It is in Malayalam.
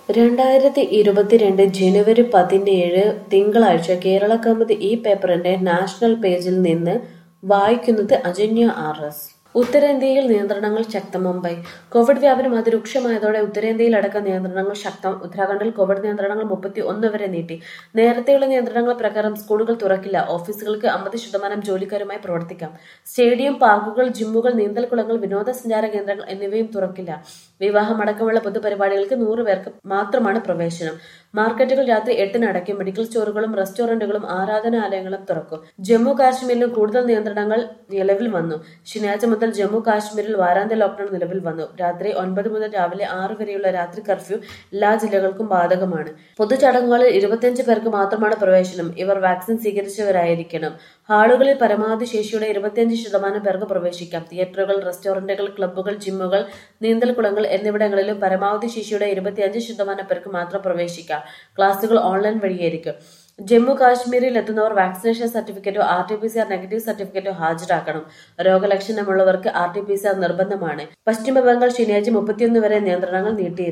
രണ്ടായിരത്തി ഇരുപത്തിരണ്ട് ജനുവരി പതിനേഴ് തിങ്കളാഴ്ച കേരള കൗമുദി ഈ പേപ്പറിന്റെ നാഷണൽ പേജിൽ നിന്ന് വായിക്കുന്നത് അജന്യ ആർ എസ് ഉത്തരേന്ത്യയിൽ നിയന്ത്രണങ്ങൾ ശക്തം മുംബൈ കോവിഡ് വ്യാപനം അതിരൂക്ഷമായതോടെ ഉത്തരേന്ത്യയിലടക്കം നിയന്ത്രണങ്ങൾ ശക്തം ഉത്തരാഖണ്ഡിൽ കോവിഡ് നിയന്ത്രണങ്ങൾ മുപ്പത്തി ഒന്ന് വരെ നീട്ടി നേരത്തെയുള്ള നിയന്ത്രണങ്ങൾ പ്രകാരം സ്കൂളുകൾ തുറക്കില്ല ഓഫീസുകൾക്ക് അമ്പത് ശതമാനം ജോലിക്കാരുമായി പ്രവർത്തിക്കാം സ്റ്റേഡിയം പാർക്കുകൾ ജിമ്മുകൾ നീന്തൽക്കുളങ്ങൾ വിനോദസഞ്ചാര കേന്ദ്രങ്ങൾ എന്നിവയും തുറക്കില്ല വിവാഹമടക്കമുള്ള പൊതുപരിപാടികൾക്ക് നൂറ് പേർക്ക് മാത്രമാണ് പ്രവേശനം മാർക്കറ്റുകൾ രാത്രി എട്ടിന് അടയ്ക്കും മെഡിക്കൽ സ്റ്റോറുകളും റെസ്റ്റോറന്റുകളും ആരാധനാലയങ്ങളും തുറക്കും ജമ്മു കാശ്മീരിലും കൂടുതൽ നിയന്ത്രണങ്ങൾ നിലവിൽ വന്നു ശനിയാഴ്ച മുതൽ ജമ്മു കാശ്മീരിൽ വാരാന്ത്യ ലോക്ഡൌൺ നിലവിൽ വന്നു രാത്രി ഒൻപത് മുതൽ രാവിലെ ആറ് വരെയുള്ള രാത്രി കർഫ്യൂ എല്ലാ ജില്ലകൾക്കും ബാധകമാണ് പൊതുചടങ്ങുകളിൽ ഇരുപത്തിയഞ്ച് പേർക്ക് മാത്രമാണ് പ്രവേശനം ഇവർ വാക്സിൻ സ്വീകരിച്ചവരായിരിക്കണം ഹാളുകളിൽ പരമാവധി ശേഷിയുടെ ഇരുപത്തിയഞ്ച് ശതമാനം പേർക്ക് പ്രവേശിക്കാം തിയേറ്ററുകൾ റെസ്റ്റോറന്റുകൾ ക്ലബ്ബുകൾ ജിമ്മുകൾ നീന്തൽക്കുളങ്ങൾ എന്നിവിടങ്ങളിലും പരമാവധി ശേഷിയുടെ ഇരുപത്തിയഞ്ച് ശതമാനം പേർക്ക് മാത്രം പ്രവേശിക്കാം ക്ലാസുകൾ ഓൺലൈൻ വഴിയായിരിക്കും ജമ്മു കാശ്മീരിൽ എത്തുന്നവർ വാക്സിനേഷൻ സർട്ടിഫിക്കറ്റോ R T P C R negative സർട്ടിഫിക്കറ്റോ ഹാജരാക്കണം രോഗലക്ഷണമുള്ളവർക്ക് R T P C R നിർബന്ധമാണ് പശ്ചിമ ബംഗാൾ ശനിയാഴ്ച മുപ്പത്തിയൊന്ന് വരെ നിയന്ത്രണങ്ങൾ നീട്ടി